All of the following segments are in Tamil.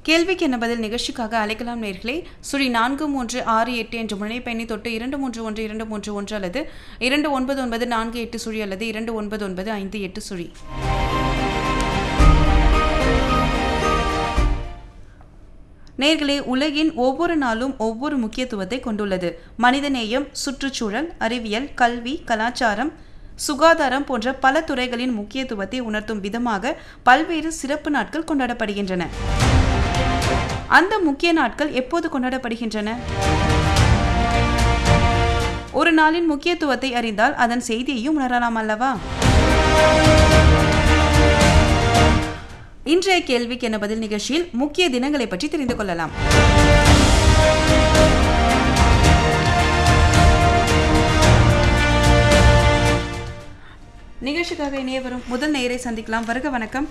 கேள்விக்கு என்ன பதில் நிகழ்ச்சிக்காக அழைக்கலாம் நேர்களே சுழி நான்கு மூன்று ஆறு எட்டு என்ற முனைப்பயணி தொட்டு இரண்டு மூன்று ஒன்று இரண்டு மூன்று ஒன்று அல்லது இரண்டு ஒன்பது ஒன்பது நான்கு எட்டு சுழி அல்லது இரண்டு ஒன்பது ஒன்பது ஐந்து எட்டு சுழி நேர்களே உலகின் ஒவ்வொரு நாளும் ஒவ்வொரு முக்கியத்துவத்தை கொண்டுள்ளது மனிதநேயம் சுற்றுச்சூழல் அறிவியல் கல்வி கலாச்சாரம் சுகாதாரம் போன்ற பல துறைகளின் முக்கியத்துவத்தை உணர்த்தும் விதமாக பல்வேறு சிறப்பு நாட்கள் கொண்டாடப்படுகின்றன அந்த முக்கிய நாட்கள் எப்போது கொண்டாடப்படுகின்றன ஒரு நாளின் முக்கியத்துவத்தை அறிந்தால் அதன் செய்தியையும் உணரலாம் அல்லவா இன்றைய கேள்விக்கு என்ன பதில் நிகழ்ச்சியில் முக்கிய தினங்களை பற்றி தெரிந்து கொள்ளலாம் நிகழ்ச்சிக்காக இணைய வரும் முதல் நேயரை சந்திக்கலாம் வருக வணக்கம்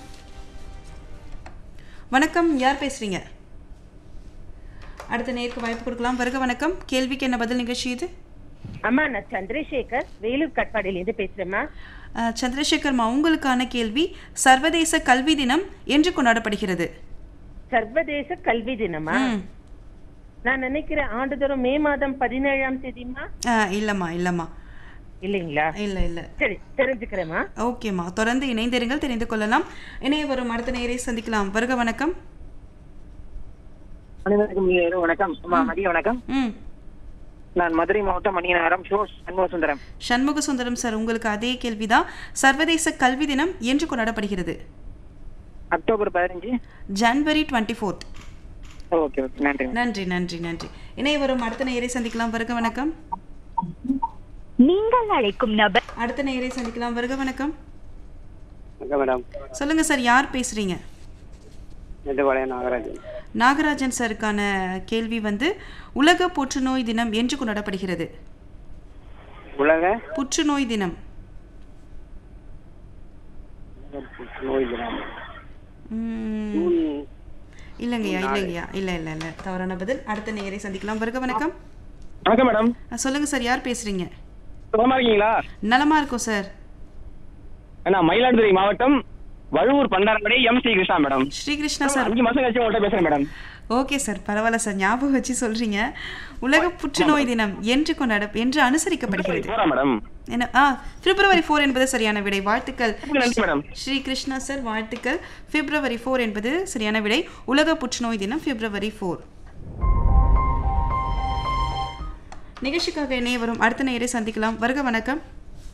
வணக்கம் யார் பேசுறீங்க அடுத்த நேருக்கு வாய்ப்பு கொடுக்கலாம் வருக வணக்கம் கேள்விக்கு என்ன பதில் நிகழ்ச்சி இது அம்மா நான் சந்திரசேகர் வேலூர் கட்பாடியில இருந்து பேசுறேம்மா அஹ், சந்திரசேகர்மா உங்களுக்கான கேள்வி சர்வதேச கல்வி தினம் என்று கொண்டாடப்படுகிறது சர்வதேச கல்வி தினமா ம். நான் நினைக்கிறேன் ஆண்டுதோறும் மே மாதம் பதினேழாம் தேதிமா அஹ், இல்லம்மா இல்லம்மா இல்லைங்களா இல்ல இல்ல சரி தெரிஞ்சுக்கிறேம்மா ஓகேம்மா தொடர்ந்து இணைந்திருங்கள் தெரிந்து கொள்ளலாம் இணைய வரும் அடுத்த நேரை சந்திக்கலாம் வருக வணக்கம் அனைவருக்கும் இனிய இரவு வணக்கம் அம்மா மதிய வணக்கம் ம் நான் மதுரை மாவட்டம் மணியநகரம் ஷோ சண்முக சுந்தரம் சண்முக சுந்தரம் சார் உங்களுக்கு அதே கேள்விதான் சர்வதேச கல்வி தினம் என்று கொண்டாடப்படுகிறது அக்டோபர் பதினஞ்சு January twenty fourth okay okay நன்றி நன்றி நன்றி நன்றி இணைய வரும் அடுத்த நேரை சந்திக்கலாம் வருக வணக்கம் நீங்கள் அழைக்கும் நபர் அடுத்த நேரை சந்திக்கலாம் வருக வணக்கம் வணக்கம் மேடம் சொல்லுங்க சார் யார் பேசுறீங்க நெட்டுப்பாளையம் நாகராஜன் நாகராஜன் சாருக்கான கேள்வி வந்து உலக புற்றுநோய் தினம் என்று கொண்டாடப்படுகிறது உலக புற்றுநோய் தினம் நோய் தினம் ம், ஜூன் இல்லைங்கய்யா இல்லைங்கய்யா இல்லை இல்லை இல்லை தவறான பதில் அடுத்த நேரை சந்திக்கலாம் வருக வணக்கம் வணக்கம் மேடம் அஹ், சொல்லுங்க சார் யார் பேசுறீங்க சுகமா இருக்கீங்களா நலமா இருக்கும் சார் நான் மயிலாடுதுறை மாவட்டம் Vazhuvur Pandarappadai M Sri Krishna madam Srikrishna sir அஞ்சு மாசம் கழிச்சு உங்கள்கிட்ட பேசுறேன் மேடம் ஓகே சார் பரவாயில்ல சார் ஞாபகம் வச்சு சொல்றீங்க உலக புற்றுநோய் தினம் என்று கொண்டாட என்று அனுசரிக்கப்படுகிறது போறா மேடம் என்ன ஆ பிப்ரவரி ஃபோர் என்பது சரியான விடை வாழ்த்துக்கள் நன்றி மேடம் ஸ்ரீ கிருஷ்ணா சார் வாழ்த்துக்கள் பிப்ரவரி ஃபோர் என்பது சரியான விடை உலக புற்றுநோய் தினம் பிப்ரவரி ஃபோர் நிகழ்ச்சிக்காக இணைய வரும் அடுத்த நேயரை சந்திக்கலாம் வருக வணக்கம்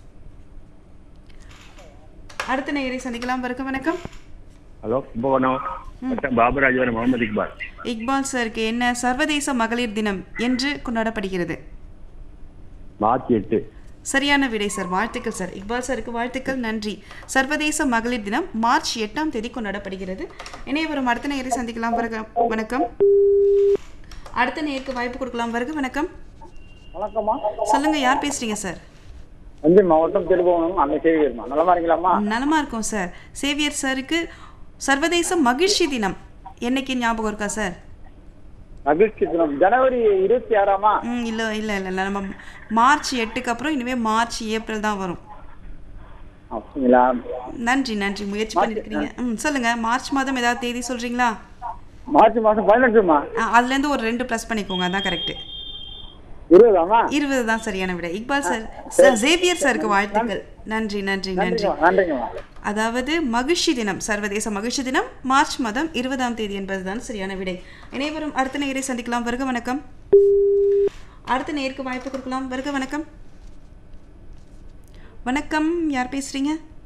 அடுத்த நேயரை சந்திக்கலாம் வருக வணக்கம் ஹலோ கும்பகோணம் வட்டம் பாபுராஜன் முகமது இக்பால் இக்பால் சாருக்கு என்ன சர்வதேச மகளிர் தினம் என்று கொண்டாடப்படுகிறது மார்ச் எட்டு சரியான விடை சார் வாழ்த்துக்கள் சார் இக்பால் சாருக்கு வாழ்த்துக்கள் நன்றி சர்வதேச மகளிர் தினம் மார்ச் எட்டாம் தேதி கொண்டாடப்படுகிறது இணைய வரும் அடுத்த நேயரை சந்திக்கலாம் வருக வணக்கம் அடுத்த நேருக்கு வாய்ப்பு கொடுக்கலாம் வருக வணக்கம் வணக்கம்மா சொல்லுங்க யார் பேசுறீங்க சார் தஞ்சை மாவட்டம் திருபுவனம் அந்த செய்திமா நலமா இருக்கீங்களாம்மா நலமா இருக்கும் சார் சேவியர் சாருக்கு சர்வதேச மகிழ்ச்சி தினம் என்னைக்கு ஞாபகம் இருக்கா சார் மகிழ்ச்சி தினம் ஜனவரி இருபத்தி ஆறாமா ம் இல்லை இல்லை இல்லை இல்லை நம்ம மார்ச் எட்டுக்கு அப்புறம் இனிமேல் மார்ச் ஏப்ரல் தான் வரும் அப்படிங்களா நன்றி நன்றி முயற்சி பண்ணியிருக்கிறீங்க ம் சொல்லுங்க மார்ச் மாதம் ஏதாவது தேதி சொல்றீங்களா மார்ச் மாசம் பதினெட்டுமா ஆ, அதுலேருந்து ஒரு ரெண்டு ப்ளஸ் பண்ணிக்கோங்க அதான் கரெக்டு இருபதாமா இருபது தான் சரியான விடை இக்பால் சார் சார் ஜேவியர் சாருக்கு வாழ்த்துக்கள் நன்றி நன்றி நன்றி நன்றிங்கம்மா நன்றிங்கம்மா அதாவது மகிழ்ச்சி தினம் சர்வதேச மகிழ்ச்சி தினம் மார்ச் மாதம் இருபதாம் தேதி என்பதுதான் சரியான விடை இணைவரும் அடுத்த நேயரை சந்திக்கலாம் வருக வணக்கம் அடுத்த நேருக்கு வாய்ப்பு கொடுக்கலாம் வருக வணக்கம் வணக்கம் யார் பேசுறீங்க